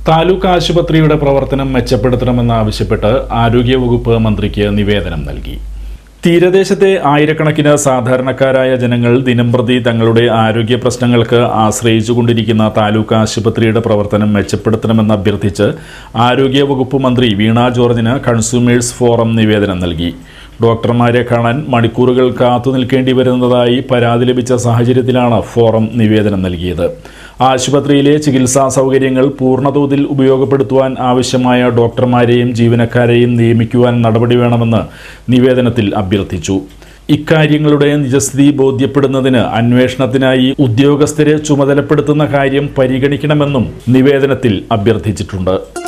താലൂക്ക് ആശുപത്രിയുടെ പ്രവർത്തനം മെച്ചപ്പെടുത്തണമെന്നാവശ്യപ്പെട്ട് ആരോഗ്യവകുപ്പ് മന്ത്രിക്ക് നിവേദനം നൽകി തീരദേശത്തെ ആയിരക്കണക്കിന് സാധാരണക്കാരായ ജനങ്ങൾ ദിനംപ്രതി തങ്ങളുടെ ആരോഗ്യ പ്രശ്നങ്ങൾക്ക് ആശ്രയിച്ചുകൊണ്ടിരിക്കുന്ന താലൂക്ക് ആശുപത്രിയുടെ പ്രവർത്തനം മെച്ചപ്പെടുത്തണമെന്ന് അഭ്യർത്ഥിച്ച് ആരോഗ്യവകുപ്പ് മന്ത്രി വീണ ജോർജിന് കൺസ്യൂമേഴ്സ് ഫോറം നിവേദനം നൽകി ഡോക്ടർമാരെ കാണാൻ മണിക്കൂറുകൾ കാത്തു നിൽക്കേണ്ടി വരുന്നതായി പരാതി ലഭിച്ച സാഹചര്യത്തിലാണ് ഫോറം നിവേദനം നൽകിയത് ആശുപത്രിയിലെ ചികിത്സാ സൗകര്യങ്ങൾ പൂർണ്ണതോതിൽ ഉപയോഗപ്പെടുത്തുവാൻ ആവശ്യമായ ഡോക്ടർമാരെയും ജീവനക്കാരെയും നിയമിക്കുവാൻ നടപടി വേണമെന്ന് നിവേദനത്തിൽ അഭ്യർത്ഥിച്ചു ഇക്കാര്യങ്ങളുടെ നിജസ്ഥിതി ബോധ്യപ്പെടുന്നതിന് അന്വേഷണത്തിനായി ഉദ്യോഗസ്ഥരെ ചുമതലപ്പെടുത്തുന്ന കാര്യം പരിഗണിക്കണമെന്നും നിവേദനത്തിൽ അഭ്യർത്ഥിച്ചിട്ടുണ്ട്